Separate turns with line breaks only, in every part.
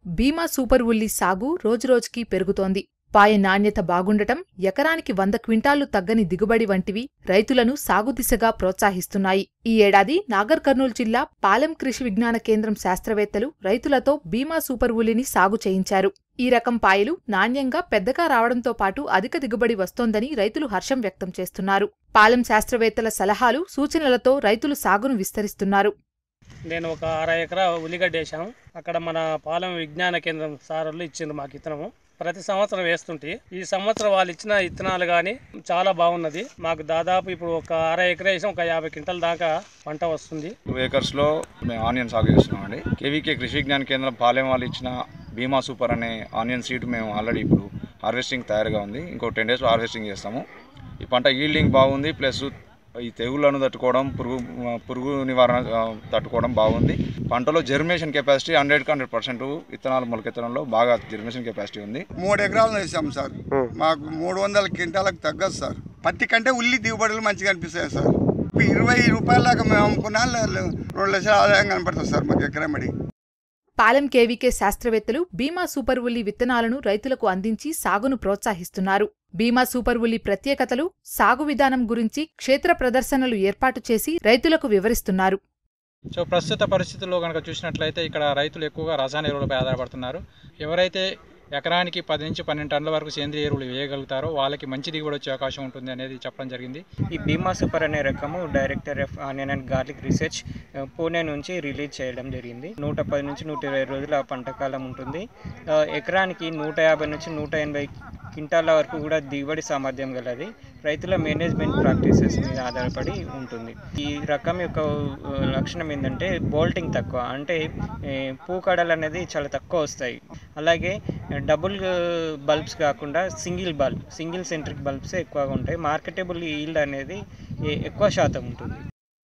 బీమా సూపర్ ఉల్లి సాగు రోజురోజుకీ పెరుగుతోంది పాయ నాణ్యత బాగుండటం ఎకరానికి వంద క్వింటాళ్లు తగ్గని దిగుబడి వంటివి రైతులను సాగు దిశగా ప్రోత్సహిస్తున్నాయి ఈ ఏడాది నాగర్ కర్నూలు జిల్లా పాలెం కృషి విజ్ఞాన కేంద్రం శాస్త్రవేత్తలు రైతులతో బీమా సూపర్ ఉల్లిని సాగు చేయించారు ఈ రకం పాయలు నాణ్యంగా పెద్దగా రావడంతో పాటు అధిక దిగుబడి వస్తోందని రైతులు హర్షం వ్యక్తం చేస్తున్నారు పాలెం శాస్త్రవేత్తల సలహాలు సూచనలతో రైతులు సాగును విస్తరిస్తున్నారు
నేను ఒక అర ఎకరా ఉల్లిగడ్డ వేసాను అక్కడ మన పాలెం విజ్ఞాన కేంద్రం సార్లు ఇచ్చిండ్రు మాకు ఇత్తనము ప్రతి సంవత్సరం వేస్తుంటే ఈ సంవత్సరం వాళ్ళు ఇచ్చిన ఇత్తనాలు కానీ చాలా బాగున్నది మాకు దాదాపు ఇప్పుడు ఒక అర ఎకరా వేసాం ఒక యాభై క్వింటల్ దాకా పంట వస్తుంది
టూ ఏకర్స్లో మేము ఆనియన్ సాగు చేస్తున్నామండి కేవీకే కృషి విజ్ఞాన కేంద్రం పాలెం వాళ్ళు ఇచ్చిన బీమా సూపర్ అనే ఆనియన్ సీడ్ మేము ఆల్రెడీ ఇప్పుడు హార్వెస్టింగ్ తయారుగా ఉంది ఇంకో టెన్ డేస్లో హార్వెస్టింగ్ చేస్తాము ఈ పంట ఈల్డింగ్ బాగుంది ప్లస్ ఈ తెగుళ్లను తట్టుకోవడం పురుగు పురుగు నివారణ ఆ, తట్టుకోవడం బాగుంది పంటలో జర్మినేషన్ కెపాసిటీ హండ్రెడ్కి హండ్రెడ్ పర్సెంట్ విత్తనాలు మొలకెత్తడంలో బాగా జర్మినేషన్ కెపాసిటీ ఉంది
మూడు ఎకరాలు వేసాం సార్ మాకు మూడు వందల క్వింటాలకు తగ్గదు సార్ పత్తి కంటే ఉల్లి దిగుబడులు మంచిగా అనిపిస్తాయి సార్ ఇప్పుడు ఇరవై రూపాయల దాకా మేము అమ్ముకున్నా లే- లే- రెండు లక్షల ఆదాయం కనపడుతుంది సార్ మాకు ఎకరమడి
పాలెం కేవీకే శాస్త్రవేత్తలు బీమా సూపర్ ఉల్లి విత్తనాలను రైతులకు అందించి సాగును ప్రోత్సహిస్తున్నారు బీమా సూపర్ ఉల్లి ప్రత్యేకతలు సాగు విధానం గురించి క్షేత్ర ప్రదర్శనలు ఏర్పాటు చేసి రైతులకు వివరిస్తున్నారు
సో ప్రస్తుత పరిస్థితుల్లో కనుక చూసినట్లయితే ఇక్కడ రైతులు ఎక్కువగా రసాయన ఎరువులపై ఆధారపడుతున్నారు ఎవరైతే ఎకరానికి పది నుంచి పన్నెండు టన్నుల వరకు సేంద్రియ ఎరువులు వేయగలుగుతారో వాళ్ళకి మంచి దిగుబడి వచ్చే అవకాశం ఉంటుంది అనేది చెప్పడం జరిగింది
ఈ బీమా సూపర్ అనే రకము director of onion and garlic research ఆ, పూణే నుంచి రిలీజ్ చేయడం జరిగింది నూట పది నుంచి నూట ఇరవై రోజుల పంట కాలం ఉంటుంది ఆ, ఎకరానికి నూట యాభై నుంచి నూట ఎనభై క్వింటాల వరకు కూడా దిగుబడి సామర్థ్యం గలది రైతుల మేనేజ్మెంట్ ప్రాక్టీసెస్ మీద ఆధారపడి ఉంటుంది ఈ రకం యొక్క ఆ, లక్షణం ఏంటంటే బోల్టింగ్ తక్కువ అంటే ఏ, పూకడలు అనేది చాలా తక్కువ వస్తాయి అలాగే డబుల్ బల్బ్స్ కాకుండా సింగిల్ బల్బ్ సింగిల్ సెంట్రిక్ బల్బ్సే ఎక్కువగా ఉంటాయి మార్కెటబుల్ ఈల్డ్ అనేది ఏ- ఎక్కువ శాతం ఉంటుంది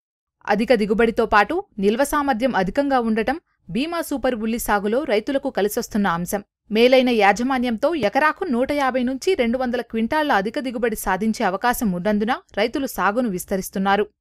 అధిక దిగుబడితో పాటు నిల్వ సామర్థ్యం అధికంగా ఉండటం బీమా సూపర్ ఉల్లి సాగులో రైతులకు కలిసొస్తున్న అంశం మేలైన యాజమాన్యంతో ఎకరాకు నూట యాభై నుంచి రెండు వందల క్వింటాళ్ల అధిక దిగుబడి సాధించే అవకాశం ఉన్నందున రైతులు సాగును విస్తరిస్తున్నారు